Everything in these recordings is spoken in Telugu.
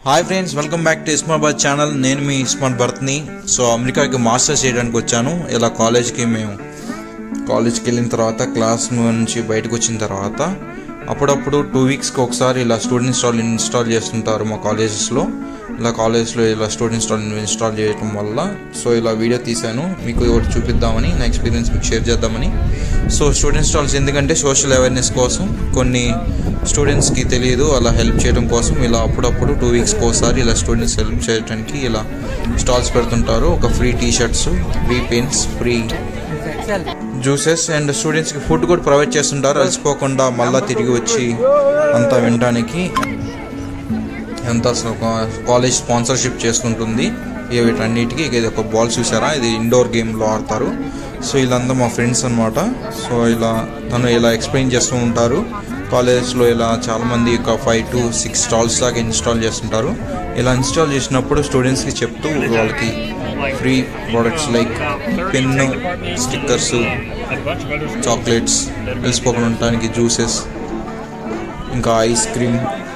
hi friends welcome back to ఇస్మాబాద్ ఛానల్ నేను మీ ఇస్మార్ట్ భరత్ని సో అమెరికాకి మాస్టర్స్ చేయడానికి వచ్చాను ఇలా కాలేజ్కి మేము కాలేజ్కి వెళ్ళిన తర్వాత క్లాస్ నుంచి బయటకు వచ్చిన తర్వాత అప్పుడప్పుడు టూ వీక్స్కి ఒకసారి ఇలా స్టూడెంట్ స్టాల్ ఇన్స్టాల్ చేస్తుంటారు మా కాలేజెస్లో ఇలా కాలేజ్లో ఇలా స్టూడెంట్ స్టాల్ ఇన్స్టాల్ చేయడం వల్ల సో ఇలా వీడియో తీశాను మీకు ఒకటి చూపిద్దామని నా ఎక్స్పీరియన్స్ మీకు షేర్ చేద్దామని సో స్టూడెంట్ స్టాల్స్ ఎందుకంటే సోషల్ అవేర్నెస్ కోసం కొన్ని స్టూడెంట్స్కి తెలియదు అలా హెల్ప్ చేయడం కోసం ఇలా అప్పుడప్పుడు టూ వీక్స్కి ఒకసారి ఇలా స్టూడెంట్స్ హెల్ప్ చేయడానికి ఇలా స్టాల్స్ పెడుతుంటారు ఒక free T shirts free pens free juices and స్టూడెంట్స్కి ఫుడ్ కూడా ప్రొవైడ్ చేస్తుంటారు అలసిపోకుండా మళ్ళీ తిరిగి వచ్చి అంతా వినడానికి ఎంత కాలేజ్ స్పాన్సర్షిప్ చేస్తుంటుంది ఇక వీటన్నిటికీ ఇక ఇది ఒక బాల్ చూసారా ఇది ఇండోర్ గేమ్లో ఆడతారు సో వీళ్ళంతా మా ఫ్రెండ్స్ అనమాట సో ఇలా తను ఇలా ఎక్స్ప్లెయిన్ చేస్తూ ఉంటారు కాలేజెస్లో ఇలా చాలామంది ఒక ఫైవ్ టు సిక్స్ స్టాల్స్ దాకా ఇన్స్టాల్ చేస్తుంటారు ఇలా ఇన్స్టాల్ చేసినప్పుడు స్టూడెంట్స్కి చెప్తూ వాళ్ళకి free products like pen stickers chocolates వెలిసిపోకుండా ఉండటానికి జ్యూసెస్ ఇంకా ఐస్ క్రీమ్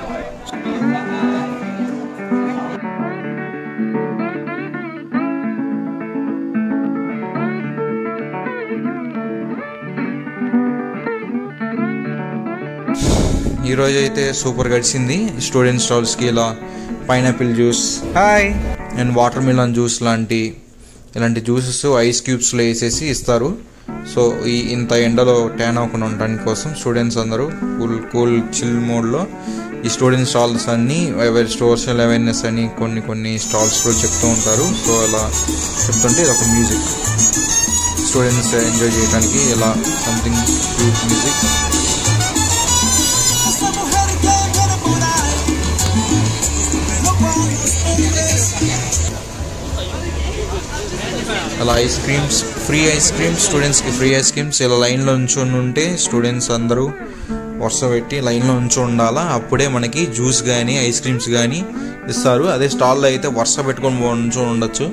ఈరోజు అయితే సూపర్ గడిచింది స్టూడెంట్ స్టాల్స్కి ఇలా పైనాపిల్ జ్యూస్ హాయ్ అండ్ వాటర్ మిలన్ జ్యూస్ లాంటి ఇలాంటి జ్యూసెస్ ఐస్ క్యూబ్స్లో వేసేసి ఇస్తారు సో ఈ ఇంత ఎండలో ట్యాన్ అవ్వకుండా ఉండడానికి కోసం స్టూడెంట్స్ అందరూ కూల్ కూల్ చిల్ మోడ్లో ఈ స్టూడెంట్ స్టాల్స్ అన్నీ ఎవరి సోషల్ అవేర్నెస్ అని కొన్ని కొన్ని స్టాల్స్లో చెప్తూ ఉంటారు సో అలా చెప్తుంటే ఇది ఒక మ్యూజిక్ స్టూడెంట్స్ ఎంజాయ్ చేయడానికి ఇలా something cute music Esta mujer que viene por ahí, lo cual es అలా ice creams free ice creams స్టూడెంట్స్కి ఫ్రీ ఐస్ క్రీమ్స్ ఇలా లైన్లో ఉంచుని ఉంటే స్టూడెంట్స్ అందరూ వరుస పెట్టి లైన్లో ఉంచి ఉండాలా అప్పుడే మనకి జ్యూస్ కానీ ఐస్ క్రీమ్స్ కానీ ఇస్తారు అదే స్టాల్లో అయితే వరుస పెట్టుకొని ఉంచుని ఉండొచ్చు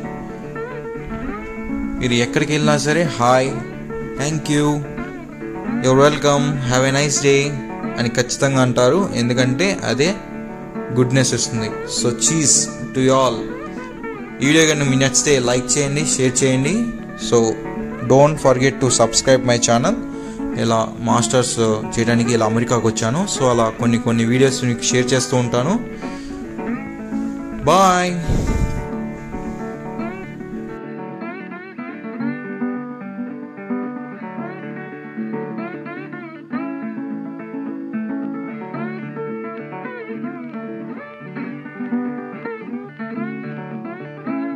మీరు ఎక్కడికి వెళ్ళినా సరే hi thank you you're welcome have a nice day అని ఖచ్చితంగా అంటారు ఎందుకంటే అదే గుడ్నెస్ ఇస్తుంది సో చీజ్ టు ఆల్ ఈ వీడియో కానీ మీ నచ్చితే లైక్ చేయండి షేర్ చేయండి so don't forget to subscribe my channel ఇలా మాస్టర్స్ చేయడానికి ఇలా అమెరికాకు వచ్చాను సో అలా కొన్ని కొన్ని వీడియోస్ మీకు షేర్ చేస్తూ ఉంటాను బాయ్